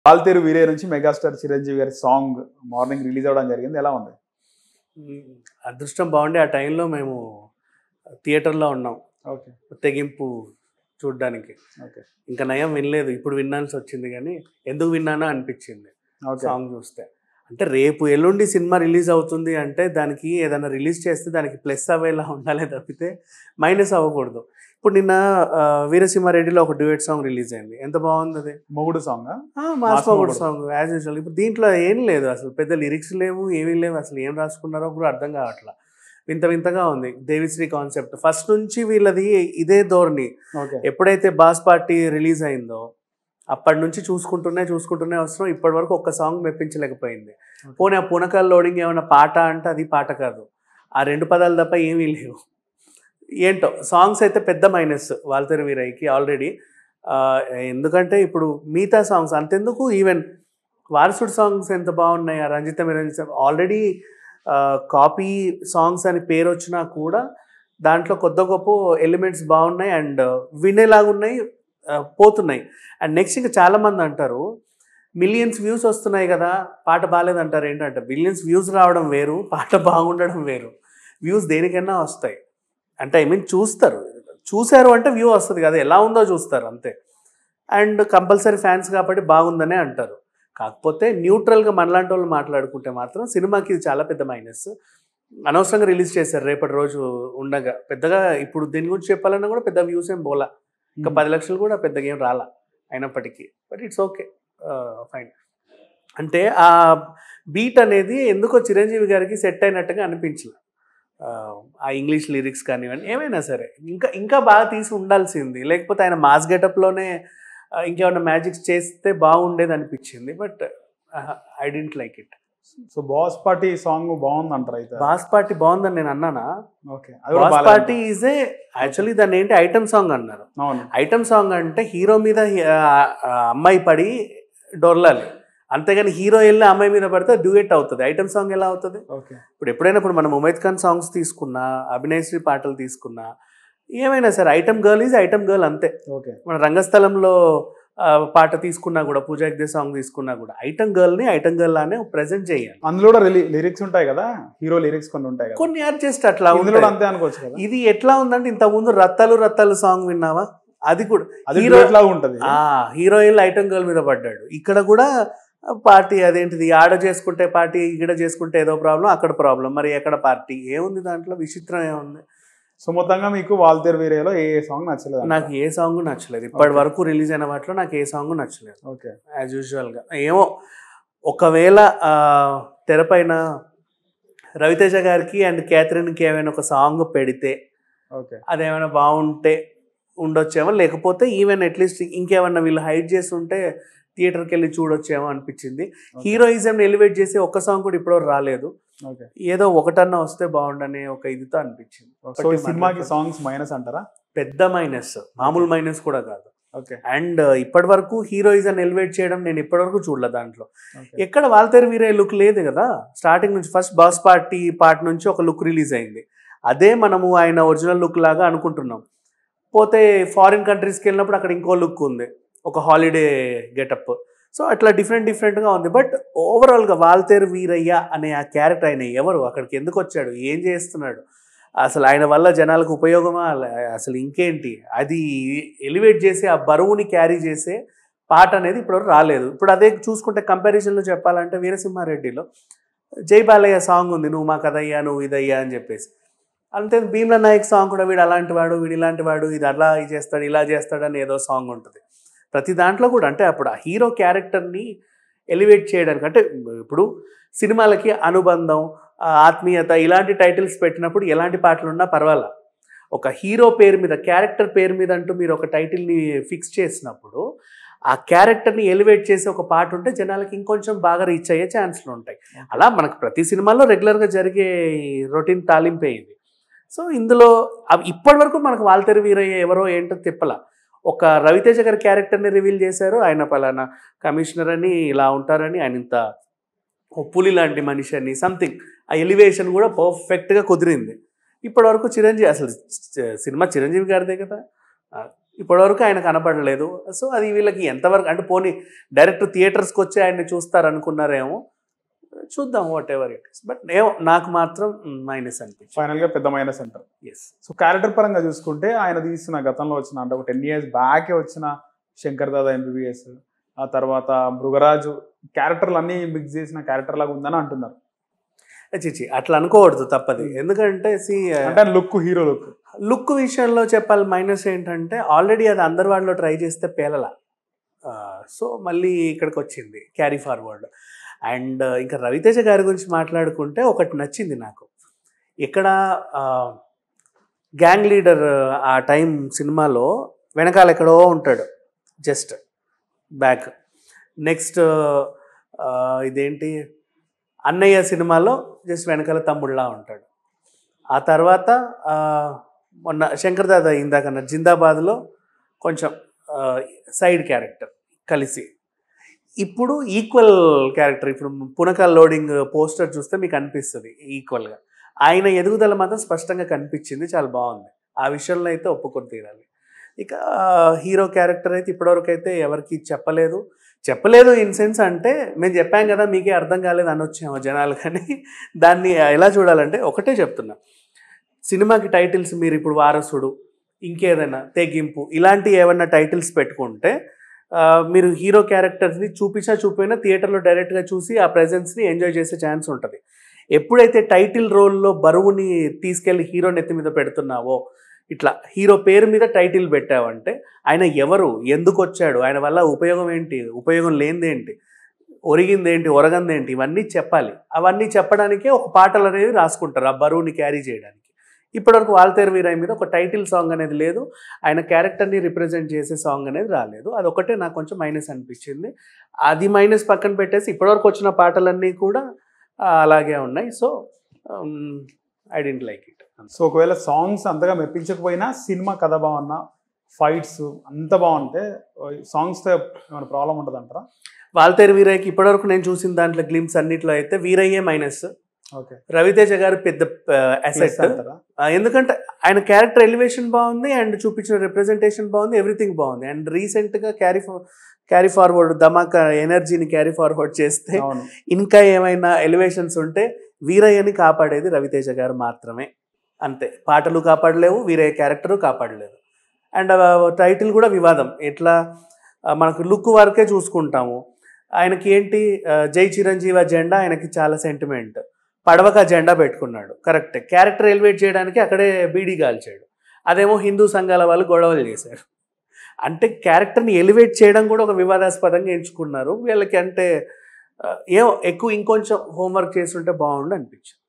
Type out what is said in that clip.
పాల్తేరు వీరే నుంచి మెగాస్టార్ చిరంజీవి గారి సాంగ్ మార్నింగ్ రిలీజ్ అవ్వడం జరిగింది ఎలా ఉంది ఉమ్, అదృష్టం బాగుండి ఆ టైంలో మేము థియేటర్లో ఉన్నాం ఓకే తెగింపు చూడ్డానికి ఓకే ఇంకా నయం వినలేదు ఇప్పుడు వినాల్సి వచ్చింది కానీ ఎందుకు విన్నానో అనిపించింది ఓకే సాంగ్ చూస్తే అంటే రేపు ఎల్లుండి సినిమా రిలీజ్ అవుతుంది అంటే దానికి ఏదైనా రిలీజ్ చేస్తే దానికి ప్లస్ అవ్వేలా ఉండాలి తప్పితే మైనస్ అవ్వకూడదు ఇప్పుడు నిన్న ఆ, వీరసింహారెడ్డిలో ఒక డ్యూయట్ సాంగ్ రిలీజ్ అయింది ఎంత బాగుంది అది మొగుడు సాంగ్ మాస్ మొగుడు. మొగుడు సాంగ్ యాజ్ యూజువల్ ఇప్పుడు దీంట్లో ఏం లేదు అసలు పెద్ద లిరిక్స్ లేవు ఏమీ లేవు అసలు ఏం రాసుకున్నారో కూడా అర్థం కావట్లా వింత వింతగా ఉంది దేవిశ్రీ కాన్సెప్ట్ ఫస్ట్ నుంచి వీళ్ళది ఇదే ధోరణి ఓకే ఎప్పుడైతే బాస్ పార్టీ రిలీజ్ అయిందో అప్పటి నుంచి చూసుకుంటూనే చూసుకుంటూనే వస్తున్నాం ఇప్పటి వరకు ఒక్క సాంగ్ మెప్పించలేకపోయింది పోనీ ఆ పునకాల లోడింగ్ ఏమైనా పాట అంటే అది పాట కాదు ఆ రెండు పదాలు తప్ప ఏమీ లేవు ఏంటో సాంగ్స్ అయితే పెద్ద మైనస్ వాల్తేరు వీరయ్యకి ఆల్రెడీ ఎందుకంటే ఇప్పుడు మిగతా సాంగ్స్ అంతెందుకు ఈవెన్ వారసుడు సాంగ్స్ ఎంత బాగున్నాయి ఆ Ranjitha Ranjitha already copy songs అని పేరు వచ్చినా కూడా దాంట్లో కొత్త గొప్ప ఎలిమెంట్స్ బాగున్నాయి అండ్ వినేలాగా ఉన్నాయి ఆ, పోతున్నాయి అండ్ నెక్స్ట్ ఇంకా చాలామంది అంటారు మిలియన్స్ వ్యూస్ వస్తున్నాయి కదా పాట బాగాలేదంటారు ఏంటంటే మిలియన్స్ వ్యూస్ రావడం వేరు పాట బాగుండడం వేరు వ్యూస్ దేనికైనా వస్తాయి అంటే ఐ మీన్ చూస్తారు చూశారు అంటే వ్యూ వస్తుంది కదా ఎలా ఉందో చూస్తారు అంతే అండ్ కంపల్సరీ ఫ్యాన్స్ కాబట్టి బాగుందనే అంటారు కాకపోతే న్యూట్రల్గా మనలాంటి వాళ్ళు మాట్లాడుకుంటే మాత్రం సినిమాకి ఇది చాలా పెద్ద మైనస్ అనవసరంగా రిలీజ్ చేశారు రేపటి రోజు ఉండగా పెద్దగా ఇప్పుడు దీని గురించి చెప్పాలన్నా కూడా పెద్ద వ్యూస్ ఏం పోలా ఇంకా పది లక్షలు కూడా పెద్దగా ఏం రాలా అయినప్పటికీ బట్ ఇట్స్ ఓకే ఫైన్ అంటే ఆ బీట్ అనేది ఎందుకో చిరంజీవి గారికి సెట్ అయినట్టుగా అనిపించలే ఆ ఇంగ్లీష్ లిరిక్స్ కానివ్వండి ఏమైనా సరే ఇంకా ఇంకా బాగా తీసి ఉండాల్సింది లేకపోతే ఆయన మాస్ గెటప్లోనే ఇంకేమైనా మ్యాజిక్స్ చేస్తే బాగుండేది అనిపించింది but I didn't like it so boss party song బాగుంది అంటారు అయితే బాస్ పార్టీ బాగుందని నేను అన్నానా ఓకే అది కూడా బాస్ బాగాలేదు. పార్టీ ఈజ్ ఏ యాక్చువల్లీ దాన్ని ఏంటి ఐటమ్ సాంగ్ అన్నారు అవును ఐటమ్ సాంగ్ అంటే హీరో మీద హీ- ఆ, ఆ, అమ్మాయి పడి డొర్లాలి అంతేగాని హీరో వెళ్ళి అమ్మాయి మీద పడితే డ్యూయట్ అవుతుంది ఐటమ్ సాంగ్ ఎలా అవుతుంది ఓకే ఇప్పుడు ఎప్పుడైనా ఇప్పుడు మనం ఉమైద్ ఖాన్ సాంగ్స్ తీసుకున్నా అభినయశ్రీ పాటలు తీసుకున్నా ఏమైనా సరే item girl is item girl అంతే ఓకే మన రంగస్థలంలో ఆ, పాట తీసుకున్నా కూడా పూజా హెగ్డే సాంగ్ తీసుకున్నా కూడా ఐటమ్ గర్ల్ని ఐటమ్ గర్ల్ లానే ప్రజెంట్ చేయాలి అందులో కూడా లిరిక్స్ ఉంటాయి కదా హీరో లిరిక్స్ కొన్ని ఉంటాయి కదా కొన్ని అడ్జస్ట్ అట్లా ఇందులో కూడా ఉంటాయి. అంతే అనుకోవచ్చు కదా ఇది ఎట్లా ఉందంటే ఇంతకుముందు రత్తాలు రత్తాలు సాంగ్ విన్నావా అది కూడా అది హీరో duet లాగా ఉంటది ఆ హీరోయిన్ ఐటమ్ గర్ల్ మీద పడ్డాడు ఇక్కడ కూడా పార్టీ అదేంటిది ఆడ చేసుకుంటే పార్టీ ఇక్కడ చేసుకుంటే ఏదో ప్రాబ్లం అక్కడ ప్రాబ్లం మరి ఎక్కడ పార్టీ ఏముంది దాంట్లో విచిత్రం ఏముంది సో మొత్తంగా మీకు వాల్తేరు వీరేలో ఏ సాంగ్ నచ్చలేదు నాకు ఏ సాంగ్ నచ్చలేదు ఇప్పటి వరకు రిలీజ్ అయిన వాటిలో నాకు ఏ సాంగ్ నచ్చలేదు ఓకే యాజ్ యూజువల్గా ఏమో ఒకవేళ ఆ, తెరపైన రవితేజ గారికి అండ్ క్యాథరిన్కి ఏమైనా ఒక సాంగ్ పెడితే ఓకే అదేమైనా బాగుంటే ఉండొచ్చేమో లేకపోతే ఈవెన్ అట్లీస్ట్ ఇంకేమన్నా వీళ్ళు హైడ్ చేసి ఉంటే థియేటర్కి వెళ్ళి చూడొచ్చేమో అనిపించింది హీరోయిజం ఎలివేట్ చేసి ఒక్క సాంగ్ కూడా ఇప్పటివరకు రాలేదు ఓకే ఏదో ఒకటన్నా వస్తే బాగుండనే ఒక ఇదితో అనిపించింది సో ఒకటి ఈ సినిమాకి మాత్రం సాంగ్స్ మైనస్ అంటారా పెద్ద మైనస్ మామూలు మైనస్ కూడా కాదు ఓకే అండ్ ఇప్పటి వరకు హీరోయిజం ఎలివేట్ చేయడం నేను ఇప్పటివరకు చూడలే దాంట్లో ఓకే ఎక్కడ వాల్తేరు వీరే లుక్ లేదు కదా స్టార్టింగ్ నుంచి ఫస్ట్ బాస్ పార్టీ పార్ట్ నుంచి ఒక లుక్ రిలీజ్ అయింది అదే మనము ఆయన ఒరిజినల్ లుక్ లాగా అనుకుంటున్నాం పోతే ఫారిన్ కంట్రీస్కి వెళ్ళినప్పుడు అక్కడ ఇంకో లుక్ ఉంది ఒక హాలిడే గెటప్ సో అట్లా డిఫరెంట్ డిఫరెంట్గా ఉంది బట్ ఓవరాల్గా వాల్తేరు వీరయ్య అనే ఆ క్యారెక్టర్ ఆయన ఎవరు అక్కడికి ఎందుకు వచ్చాడు ఏం చేస్తున్నాడు అసలు ఆయన వల్ల జనాలకు ఉపయోగమా అల- అసలు ఇంకేంటి అది ఎలివేట్ చేసి ఆ బరువుని క్యారీ చేసే పాట అనేది ఇప్పుడు రాలేదు ఇప్పుడు అదే చూసుకుంటే కంపారిజన్లో చెప్పాలంటే వీరసింహారెడ్డిలో జై బాలయ్య సాంగ్ ఉంది నువ్వు మా కదయ్యా నువ్వు ఇదయ్యా అని చెప్పేసి అంతే భీమ్ల నాయక్ సాంగ్ కూడా వీడు అలాంటి వాడు వీడు ఇలాంటి వాడు ఇది అలా ఇది చేస్తాడు ఇలా చేస్తాడు అని ఏదో సాంగ్ ఉంటుంది ప్రతి దాంట్లో కూడా అంటే అప్పుడు ఆ హీరో క్యారెక్టర్ని ఎలివేట్ చేయడానికి అంటే ఇప్పుడు సినిమాలకి అనుబంధం ఆ, ఆత్మీయత ఇలాంటి టైటిల్స్ పెట్టినప్పుడు ఎలాంటి పాటలు ఉన్నా పర్వాలా ఒక హీరో పేరు మీద క్యారెక్టర్ పేరు మీద అంటూ మీరు ఒక టైటిల్ని ఫిక్స్ చేసినప్పుడు ఆ క్యారెక్టర్ని ఎలివేట్ చేసి ఒక పాట ఉంటే జనాలకి ఇంకొంచెం బాగా రీచ్ అయ్యే ఛాన్స్లు ఉంటాయి అలా మనకు ప్రతి సినిమాలో రెగ్యులర్గా జరిగే రొటీన్ తాలింపే ఇది సో ఇందులో అవి ఇప్పటి వరకు మనకు వాల్తెరి వీరయ్య ఎవరో ఏంటో తిప్పల ఒక రవితేజ గారి క్యారెక్టర్ని రివీల్ చేశారు ఆయన పలానా కమిషనర్ అని ఇలా ఉంటారని ఆయన ఇంత ఓ పులి లాంటి మనిషి అని సంథింగ్ ఆ ఎలివేషన్ కూడా పర్ఫెక్ట్గా కుదిరింది ఇప్పటి వరకు చిరంజీవి అసలు చ- సినిమా చిరంజీవి గారిదే కదా ఆ, ఇప్పటివరకు ఆయన కనపడలేదు సో అది వీళ్ళకి ఎంతవరకు అంటే పోనీ డైరెక్ట్ థియేటర్స్కి వచ్చి ఆయన్ని చూస్తారు అనుకున్నారేమో చూద్దాం whatever it is but ఏమో నాకు మాత్రం మైనస్ అనిపించింది ఫైనల్ గా పెద్ద మైనస్ అంటారు ఎస్ సో క్యారెక్టర్ పరంగా చూసుకుంటే ఆయన తీసిన గతంలో వచ్చిన అంటే ఒక టెన్ ఇయర్స్ బ్యాకే వచ్చిన శంకర్ దాదా ఎంబీబీఎస్ ఆ తర్వాత మృగరాజు క్యారెక్టర్లు అన్ని మిక్స్ చేసిన క్యారెక్టర్ లాగా ఉందని అంటున్నారు చిచి అట్లా అనుకోవద్దు తప్పది ఎందుకంటే సి అంటే లుక్ హీరో లుక్ లుక్ విషయంలో చెప్పాలి మైనస్ ఏంటంటే ఆల్రెడీ అది అందరి వాళ్ళలో ట్రై చేస్తే పేలల సో మళ్ళీ ఇక్కడికి వచ్చింది క్యారీ ఫార్వర్డ్ అండ్ ఇంకా రవితేజ గారి గురించి మాట్లాడుకుంటే ఒకటి నచ్చింది నాకు ఇక్కడ గ్యాంగ్ లీడర్ ఆ టైం సినిమాలో వెనకాల ఎక్కడో ఉంటాడు జస్ట్ బ్యాక్ నెక్స్ట్ ఇదేంటి అన్నయ్య సినిమాలో జస్ట్ వెనకాల తమ్ముళ్ళలా ఉంటాడు ఆ తర్వాత ఆ, మొన్న శంకర్ దాదా ఇందాక అన్న జిందాబాద్లో కొంచెం సైడ్ క్యారెక్టర్ కలిసి ఇప్పుడు ఈక్వల్ క్యారెక్టర్ ఇప్పుడు పునకాల్ లోడింగ్ పోస్టర్ చూస్తే మీకు అనిపిస్తుంది ఈక్వల్గా ఆయన ఎదుగుదల మాత్రం స్పష్టంగా కనిపించింది చాలా బాగుంది ఆ విషయంలో అయితే ఒప్పుకొని తీరాలి ఇక హీరో క్యారెక్టర్ అయితే ఇప్పటివరకు అయితే ఎవరికి చెప్పలేదు చెప్పలేదు ఇన్ సెన్స్ అంటే మేము చెప్పాం కదా మీకే అర్థం కాలేదు అనొచ్చేమో జనాలు కానీ దాన్ని ఎలా చూడాలంటే ఒకటే చెప్తున్నా సినిమాకి టైటిల్స్ మీరు ఇప్పుడు వారసుడు ఇంకేదైనా తెగింపు ఇలాంటి ఏమన్నా టైటిల్స్ పెట్టుకుంటే ఆ, మీరు హీరో క్యారెక్టర్స్ని చూపించా చూపినా థియేటర్లో డైరెక్ట్గా చూసి ఆ ప్రెజెన్స్ని ఎంజాయ్ చేసే ఛాన్స్ ఉంటుంది ఎప్పుడైతే టైటిల్ రోల్లో బరువుని తీసుకెళ్లి హీరో నెత్తి మీద పెడుతున్నావో ఇట్లా హీరో పేరు మీద టైటిల్ పెట్టావంటే ఆయన ఎవరు ఎందుకు వచ్చాడు ఆయన వల్ల ఉపయోగం ఏంటి ఉపయోగం లేనిదేంటి ఒరిగిందేంటి ఒరగందేంటి ఇవన్నీ చెప్పాలి అవన్నీ చెప్పడానికే ఒక పాటలు అనేది రాసుకుంటారు ఆ బరువుని క్యారీ చేయడానికి ఇప్పటివరకు వాల్తేరు వీరయ్య మీద ఒక టైటిల్ సాంగ్ అనేది లేదు ఆయన క్యారెక్టర్ని రిప్రజెంట్ చేసే సాంగ్ అనేది రాలేదు అదొకటే నాకు కొంచెం మైనస్ అనిపించింది అది మైనస్ పక్కన పెట్టేసి ఇప్పటివరకు వచ్చిన పాటలన్నీ కూడా ఆ, అలాగే ఉన్నాయి so I didn't like it so ఒకవేళ సాంగ్స్ అంతగా మెప్పించకపోయినా సినిమా కథ బాగున్నా ఫైట్స్ అంత బాగుంటే సాంగ్స్ తో ఏమైనా ప్రాబ్లం ఉంటుంది అంటారా వాల్తేరు వీరయ్యకి ఇప్పటివరకు నేను చూసిన దాంట్లో గ్లిమ్స్ అన్నిట్లో అయితే వీరయ్యే మైనస్ ఓకే రవితేజ గారు పెద్ద అసెట్ అంటారా ఎందుకంటే ఆయన క్యారెక్టర్ ఎలివేషన్ బాగుంది అండ్ చూపించిన రిప్రజెంటేషన్ బాగుంది ఎవ్రీథింగ్ బాగుంది అండ్ రీసెంట్గా క్యారీ క్యారీ ఫార్వర్డ్ ధమాకా ఎనర్జీని క్యారీ ఫార్వర్డ్ చేస్తే అవును ఇంకా ఏమైనా ఎలివేషన్స్ ఉంటే వీరయ్యని కాపాడేది రవితేజ గారు మాత్రమే అంతే పాటలు కాపాడలేవు వీరయ్య క్యారెక్టరు కాపాడలేదు అండ్ టైటిల్ కూడా వివాదం ఎట్లా ఆ, మనకు లుక్ వరకే చూసుకుంటాము ఆయనకి ఏంటి ఆ, జై చిరంజీవ జెండా ఆయనకి చాలా సెంటిమెంట్ పడవక జెండా పెట్టుకున్నాడు కరెక్ట్ క్యారెక్టర్ ఎలివేట్ చేయడానికి అక్కడే బీడీ కాల్చాడు అదేమో హిందూ సంఘాల వాళ్ళు గొడవలు చేశారు అంటే క్యారెక్టర్ని ఎలివేట్ చేయడం కూడా ఒక వివాదాస్పదంగా ఎంచుకున్నారు వీళ్ళకి అంటే ఆ, ఏమో ఎక్కువ ఇంకొంచెం హోంవర్క్ చేస్తుంటే బాగుండు అనిపించింది